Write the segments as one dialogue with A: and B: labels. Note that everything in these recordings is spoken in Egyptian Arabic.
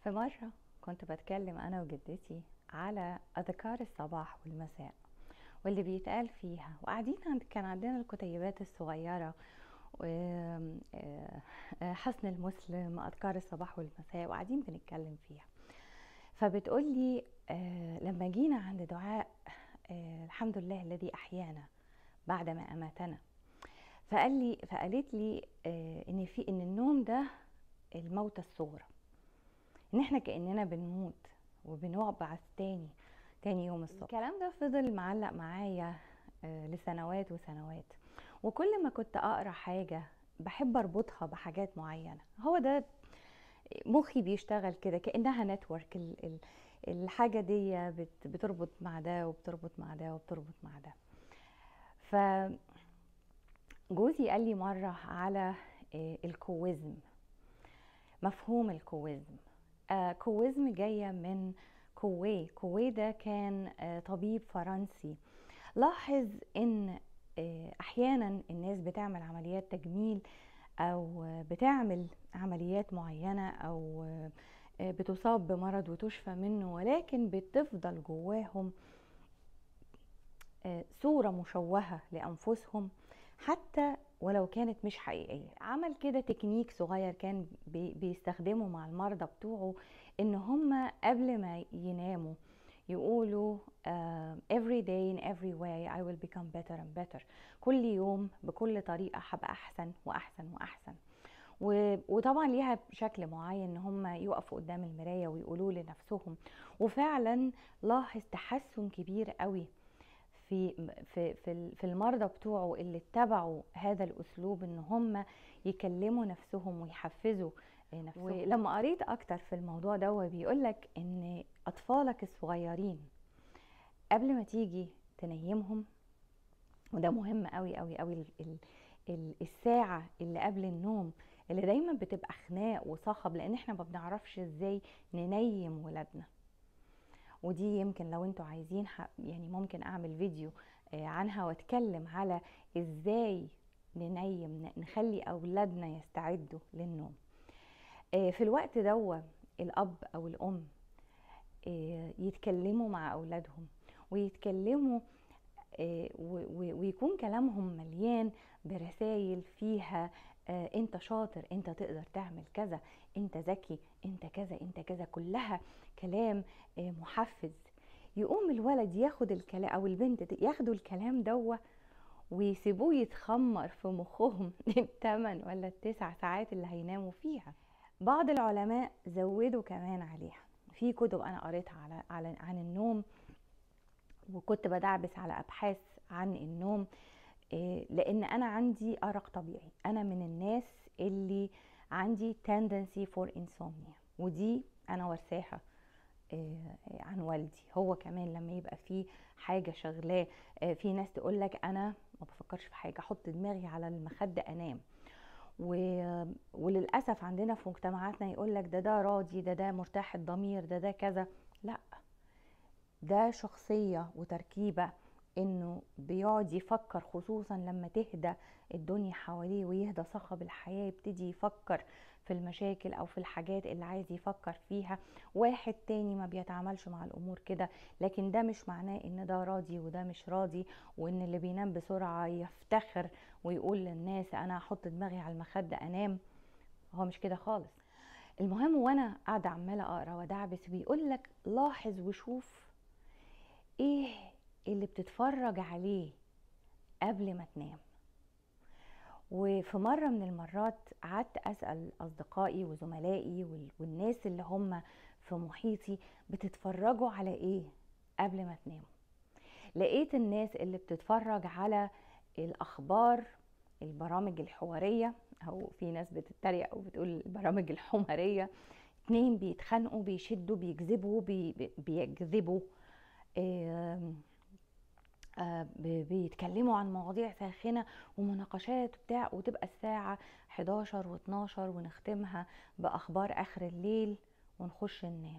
A: في مرة كنت بتكلم أنا وجدتي على أذكار الصباح والمساء واللي بيتقال فيها وقاعدين عند كان عندنا الكتيبات الصغيرة و- آه، حسن المسلم أذكار الصباح والمساء وقاعدين بنتكلم فيها فبتقول لي آه، لما جينا عند دعاء آه، الحمد لله الذي أحيانا بعد ما أماتنا فقال لي فقالت لي آه، ان في ان النوم ده الموتى الصغرى ان احنا كاننا بنموت وبنبعث تاني تاني يوم الصبح الكلام ده فضل معلق معايا آه، لسنوات وسنوات وكل ما كنت اقرا حاجه بحب اربطها بحاجات معينه هو ده مخي بيشتغل كده كانها نتورك الحاجه دي بت- بتربط مع ده وبتربط مع ده وبتربط مع ده ف جوزي قال لي مرة على آه، الكويزم مفهوم الكويزم آه، كويزم جاية من كوي كوي ده كان آه، طبيب فرنسي لاحظ ان آه، احيانا الناس بتعمل عمليات تجميل او آه، بتعمل عمليات معينة او آه، آه، بتصاب بمرض وتشفى منه ولكن بتفضل جواهم آه، صورة مشوهة لأنفسهم حتى ولو كانت مش حقيقية عمل كده تكنيك صغير كان بي- بيستخدمه مع المرضى بتوعه ان هم قبل ما يناموا يقولوا آه, every day in every way I will become better and better كل يوم بكل طريقة هبقى أحسن وأحسن وأحسن و- وطبعا ليها شكل معين ان هم يقفوا قدام المراية ويقولوا لنفسهم وفعلا لاحظ تحسن كبير قوي في في في ال- في المرضى بتوعه اللي اتبعوا هذا الاسلوب ان هم يكلموا نفسهم ويحفزوا نفسهم ولما قريت اكتر في الموضوع ده بيقول لك ان اطفالك الصغيرين قبل ما تيجي تنيمهم وده مهم قوي قوي قوي ال- ال- ال- الساعة اللي قبل النوم اللي دايما بتبقى خناق وصخب لان احنا ما بنعرفش ازاي ننيم ولادنا ودي يمكن لو انتوا عايزين ح- يعني ممكن اعمل فيديو آه، عنها واتكلم على ازاي ننيم ن- نخلي اولادنا يستعدوا للنوم آه، في الوقت دوا الاب او الام آه، يتكلموا مع اولادهم ويتكلموا آه، و- و- ويكون كلامهم مليان برسائل فيها آه، انت شاطر انت تقدر تعمل كذا انت ذكي انت كذا انت كذا كلها كلام آه، محفز يقوم الولد ياخد الكلام او البنت ت- ياخدوا الكلام دوا ويسيبوه يتخمر في مخهم الثمان ولا التسع ساعات اللي هيناموا فيها بعض العلماء زودوا كمان عليها في كتب انا قريتها على, على عن النوم وكنت بدعبس على ابحاث عن النوم إيه، لان انا عندي ارق طبيعي انا من الناس اللي عندي tendency for insomnia ودي انا ورثاها إيه، عن والدي هو كمان لما يبقى في حاجه شغلاه إيه، في ناس تقول لك انا ما بفكرش في حاجه احط دماغي على المخده انام و... وللاسف عندنا في مجتمعاتنا يقول لك ده ده راضي ده ده مرتاح الضمير ده ده كذا لا ده شخصية وتركيبة انه بيقعد يفكر خصوصا لما تهدى الدنيا حواليه ويهدى صخب الحياة يبتدي يفكر في المشاكل او في الحاجات اللي عايز يفكر فيها واحد تاني ما بيتعاملش مع الامور كده لكن ده مش معناه ان ده راضي وده مش راضي وان اللي بينام بسرعة يفتخر ويقول للناس انا هحط دماغي على المخدة انام هو مش كده خالص المهم وانا قاعدة عمالة اقرا ودعبس بيقول لك لاحظ وشوف ايه اللي بتتفرج عليه قبل ما تنام وفي مرة من المرات قعدت أسأل أصدقائي وزملائي وال- والناس اللي هم في محيطي بتتفرجوا على إيه قبل ما تناموا لقيت الناس اللي بتتفرج على الأخبار البرامج الحوارية أو في ناس بتتريق وبتقول البرامج الحمارية اتنين بيتخانقوا بيشدوا بيجذبوا بي بي- بيجذبوا آم، آه، ب- بيتكلموا عن مواضيع ساخنة ومناقشات وبتاع وتبقى الساعة 11 و12 ونختمها بأخبار آخر الليل ونخش ننام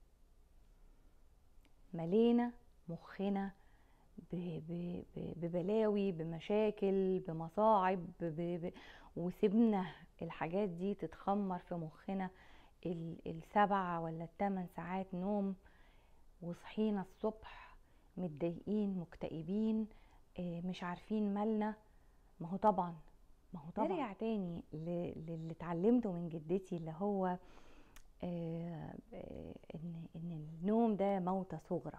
A: ملينا مخنا ب- ب- ب- ببلاوي بمشاكل بمصاعب ب- ب- وسيبنا الحاجات دي تتخمر في مخنا السبع ولا الثمان ساعات نوم وصحينا الصبح متضايقين مكتئبين آه، مش عارفين مالنا ما هو طبعا ما هو طبعا نرجع تاني للي اتعلمته من جدتي اللي هو آه، آه، ان ان النوم ده موتة صغرى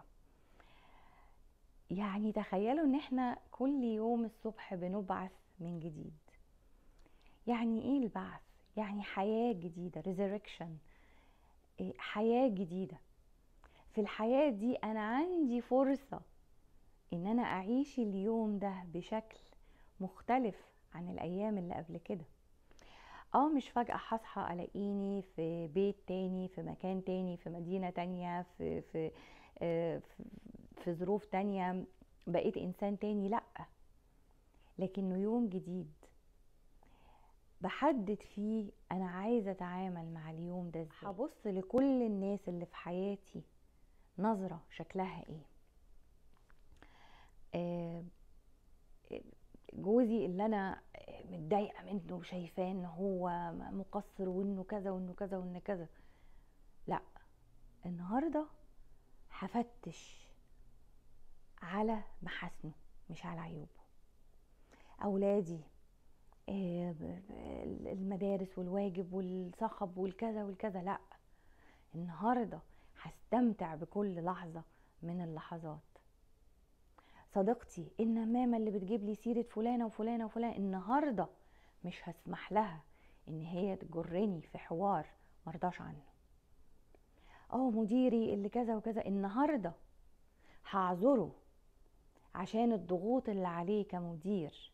A: يعني تخيلوا ان احنا كل يوم الصبح بنبعث من جديد يعني ايه البعث يعني حياة جديدة resurrection إيه، حياة جديدة في الحياة دي أنا عندي فرصة إن أنا أعيش اليوم ده بشكل مختلف عن الأيام اللي قبل كده اه مش فجأة هصحى ألاقيني في بيت تاني في مكان تاني في مدينة تانية في في آه، في ظروف تانية بقيت إنسان تاني لأ لكنه يوم جديد بحدد فيه انا عايزه اتعامل مع اليوم ده ازاي هبص لكل الناس اللي في حياتي نظره شكلها ايه آه جوزي اللي انا متضايقه منه وشايفاه ان هو مقصر وانه كذا وانه كذا وانه كذا لا النهارده هفتش على محاسنه مش على عيوبه اولادي آه، المدارس والواجب والصخب والكذا والكذا لا النهارده هستمتع بكل لحظه من اللحظات صديقتي النمامه اللي بتجيب لي سيره فلانه وفلانه وفلانه النهارده مش هسمح لها ان هي تجرني في حوار مرضاش عنه اه مديري اللي كذا وكذا النهارده هعذره عشان الضغوط اللي عليه كمدير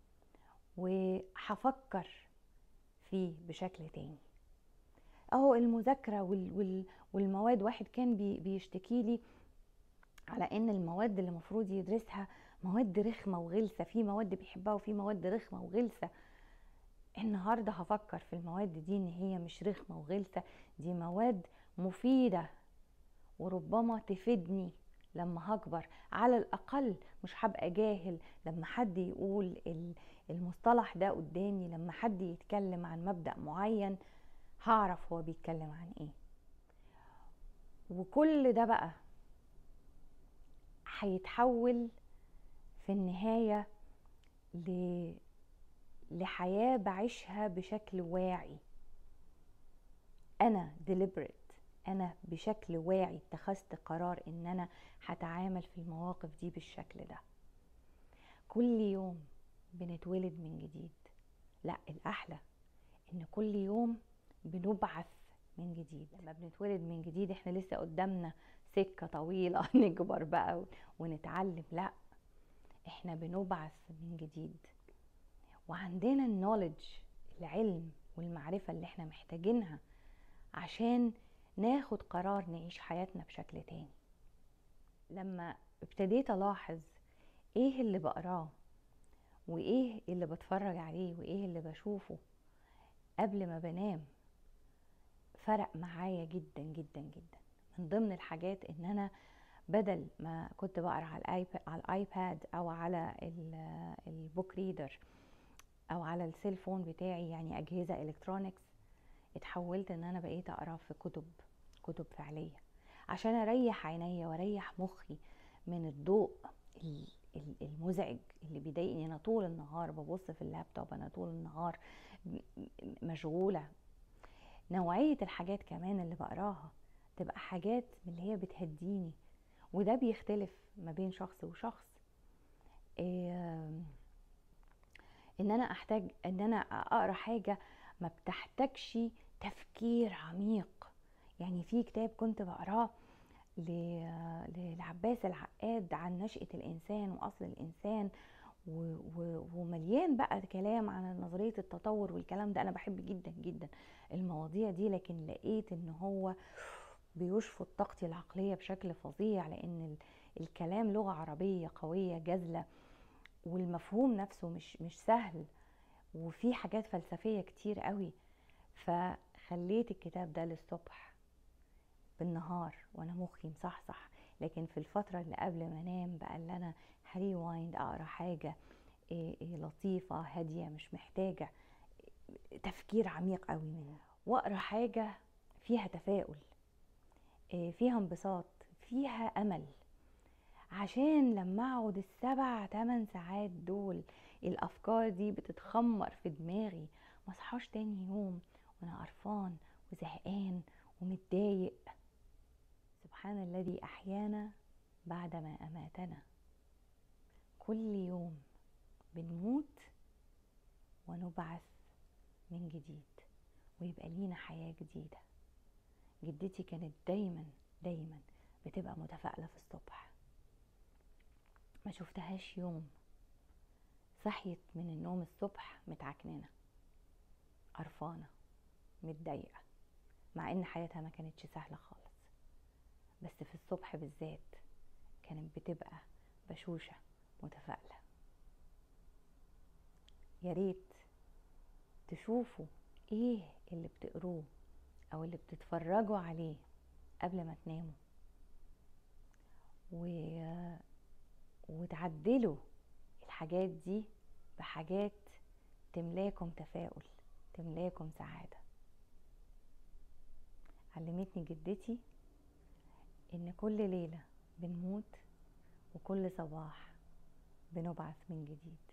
A: وهفكر فيه بشكل تاني اهو المذاكرة والمواد واحد كان بيشتكي لي على ان المواد اللي المفروض يدرسها مواد رخمة وغلسة في مواد بيحبها وفي مواد رخمة وغلسة النهاردة هفكر في المواد دي ان هي مش رخمة وغلسة دي مواد مفيدة وربما تفيدني لما هكبر على الاقل مش هبقى جاهل لما حد يقول المصطلح ده قدامي لما حد يتكلم عن مبدأ معين هعرف هو بيتكلم عن ايه وكل ده بقى هيتحول في النهاية ل... لحياة بعيشها بشكل واعي أنا deliberate أنا بشكل واعي اتخذت قرار إن أنا هتعامل في المواقف دي بالشكل ده كل يوم بنتولد من جديد لا الأحلى إن كل يوم بنبعث من جديد لما بنتولد من جديد احنا لسه قدامنا سكة طويلة نكبر بقى ونتعلم لا احنا بنبعث من جديد وعندنا النولج العلم والمعرفة اللي احنا محتاجينها عشان ناخد قرار نعيش حياتنا بشكل تاني لما ابتديت الاحظ ايه اللي بقراه وايه اللي بتفرج عليه وايه اللي بشوفه قبل ما بنام فرق معايا جدا جدا جدا من ضمن الحاجات ان انا بدل ما كنت بقرا على الايباد على الايباد او على البوك ريدر او على السيلفون بتاعي يعني اجهزه الكترونكس اتحولت ان انا بقيت اقرا في كتب كتب فعليه عشان اريح عينيا واريح مخي من الضوء المزعج اللي بيضايقني انا طول النهار ببص في اللابتوب انا طول النهار مشغوله نوعيه الحاجات كمان اللي بقراها تبقى حاجات من اللي هي بتهديني وده بيختلف ما بين شخص وشخص إيه ان انا احتاج ان انا اقرا حاجه ما بتحتاجش تفكير عميق يعني في كتاب كنت بقراه للعباس العقاد عن نشأة الإنسان وأصل الإنسان ومليان بقى كلام عن نظرية التطور والكلام ده أنا بحب جدا جدا المواضيع دي لكن لقيت إن هو بيشفط طاقتي العقلية بشكل فظيع لأن الكلام لغة عربية قوية جزلة والمفهوم نفسه مش مش سهل وفي حاجات فلسفية كتير قوي فخليت الكتاب ده للصبح بالنهار وانا مخي مصحصح لكن في الفترة اللي قبل ما انام بقى اللي انا هريوايند اقرا حاجة إيه إيه لطيفة هادية مش محتاجة تفكير عميق قوي منها واقرا حاجة فيها تفاؤل آه، فيها انبساط فيها امل عشان لما اقعد السبع تمن ساعات دول الافكار دي بتتخمر في دماغي ما اصحاش تاني يوم وانا قرفان وزهقان ومتضايق سبحان الذي احيانا بعدما اماتنا كل يوم بنموت ونبعث من جديد ويبقى لينا حياه جديده جدتي كانت دايما دايما بتبقى متفائله في الصبح ما شفتهاش يوم صحيت من النوم الصبح متعكننه قرفانه متضايقه مع ان حياتها ما كانتش سهله خالص بس في الصبح بالذات كانت بتبقى بشوشه متفائله يا ريت تشوفوا ايه اللي بتقروه او اللي بتتفرجوا عليه قبل ما تناموا و... وتعدلوا الحاجات دي بحاجات تملاكم تفاؤل تملاكم سعادة علمتني جدتي ان كل ليلة بنموت وكل صباح بنبعث من جديد